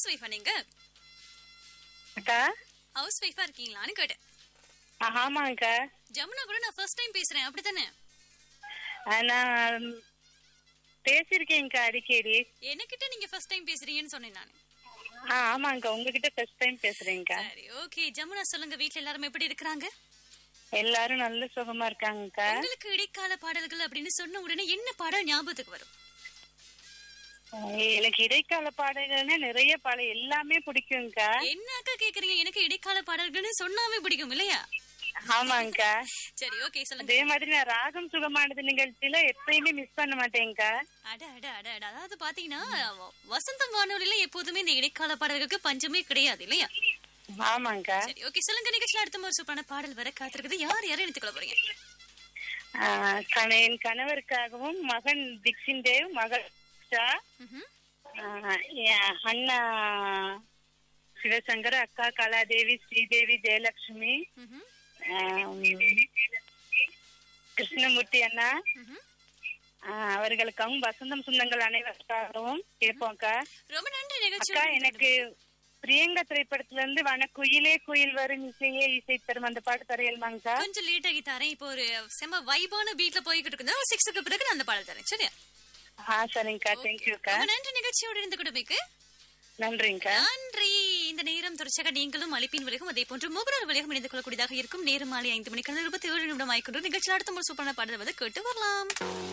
House ஒய்ஃபா நீங்க அக்கா ஹவுஸ் ஒய்ஃபா இருக்கீங்களான்னு கேட்டேன் ஆ, ஆமாங்கக்கா ஜமுனா கூட நான் ஃபர்ஸ்ட் டைம் பேசுறேன் அப்படித்தானே ஆ, நான் பேசியிருக்கேன்க்கா அடிக்கடி என்கிட்ட நீங்க ஃபர்ஸ்ட் டைம் பேசுறீங்கன்னு சொன்னேன் நான் ஆ ஆமாங்கக்கா உங்ககிட்ட ஃபர்ஸ்ட் டைம் பேசுறேன்க்கா சரி ஓகே ஜமுனா சொல்லுங்க வீட்ல எல்லாரும் எப்படி இருக்கிறாங்க எல்லாரும் நல்ல சுகமா இருக்காங்கக்கா உங்களுக்கு இடைக்கால பாடல்கள் அப்படின்னு சொன்ன உடனே என்ன பாடல் ஞாபகத்துக்கு வரும் ஆ, எனக்கு இடைக்கால பாடல்கள்னா நிறைய பாடல் எல்லாமே பிடிக்கும்க்கா என்ன அக்கா கேக்குறீங்க எனக்கு இடைக்கால பாடல்கள்னு சொன்னாவே பிடிக்கும் இல்லையா ஆமாங்கக்கா சரி ஓகே சொல்லுங்க அதே மாதிரி நான் ராகம் சுகமானது நிகழ்ச்சியில எப்பயுமே மிஸ் பண்ண மாட்டேன்க்கா அட அட அட அட அதாவது பாத்தீங்கன்னா வ- வசந்தம் வானொலியில எப்போதுமே இந்த இடைக்கால பாடல்களுக்கு பஞ்சமே கிடையாது இல்லையா ஆமாங்கக்கா சரி ஓகே சொல்லுங்க நிகழ்ச்சியில அடுத்த ஒரு சூப்பரான பாடல் வர காத்திருக்குது யார் யாரும் எடுத்துக்கொள்ள போறீங்க ஆ, கண- என் கணவருக்காகவும் மகன் திக்ஷின் தேவ் மகள் உஷா, ம்ஹும். ஆ, என் அண்ணா சிவசங்கர் அக்கா கலாதேவி ஸ்ரீதேவி ஜெயலட்சுமி ம்ஹும். ஆம், கிருஷ்ணமூர்த்தி அண்ணா ம்ஹும். ஆ, அவர்களுக்காகவும் வசந்தம் சொந்தங்கள் அனைவருக்காகவும் கேட்போம்க்கா ரொம்ப நன்றி நிகழ்ச்சி அக்கா எனக்கு பிரியங்கா திரைப்படத்துல இருந்து வன குயிலே குயில் வரும் இசையே இசை தரும் அந்த பாட்டு தரையல்மாங்கக்கா கொஞ்சம் லேட் ஆகி தரேன் இப்போ ஒரு செம வைபான பீட்ல போய்கிட்டு இருக்கு ஒரு சிக்ஸுக்கு பிறகு நான் அந்த பாடல் தரேன் சரியா ஆ சரிங்கக்கா தேங்க்யூக்கா ரொம்ப நன்றி நிகழ்ச்சியோட இருந்து கொடுமைக்கு நன்றிங்கக்கா நன்றி இந்த நேரம் தொடர்ச்சியாக நீங்களும் அழைப்பின் வழியும் அதே போன்று முகநூல் வழியாக இணைந்து கொள்ளக்கூடியதாக இருக்கும் நேரம் மாலை ஐந்து மணிக்கு இருபத்தி ஏழு நிமிடம் ஆய்க்கொண்டு நிகழ்ச்சியில் அடுத்த ஒரு சூப்பரான பாடல் வந்து கேட்டு வரலாம்